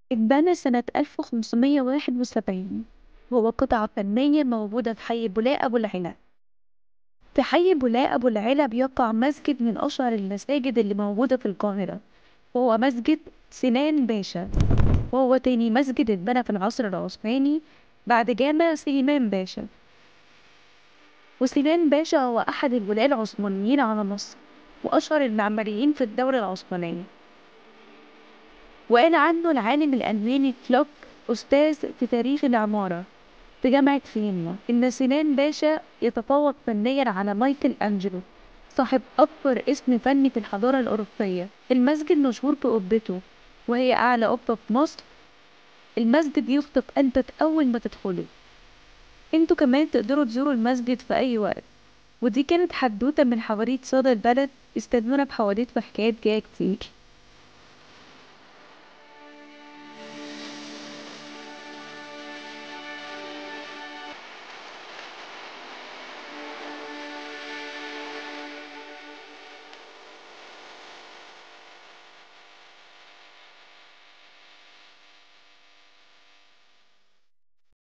اتبنى سنة ألف وخمسمية واحد وسبعين وهو قطعة فنية موجودة في حي بولاق أبو العلا في حي بولاق أبو العلا بيقع مسجد من أشهر المساجد اللي موجودة في القاهرة وهو مسجد سنان باشا وهو تاني مسجد اتبنى في العصر العثماني بعد جامع سليمان باشا وسنان باشا هو أحد الولاة العثمانيين على مصر وأشهر المعماريين في الدولة العثمانية وقال عنه العالم الألماني كلوك أستاذ في تاريخ العمارة في جامعة فيينا إن سنان باشا يتفوق فنيا على مايكل أنجلو صاحب أكبر اسم فني في الحضارة الأوروبية المسجد مشهور بقبته وهي أعلى قبة في مصر المسجد يخطف قلبك أول ما تدخله انتوا كمان تقدروا تزوروا المسجد في أي وقت ودي كانت حدوتة من حواديت صدى البلد استنونا بحواديت وحكايات جاية كتير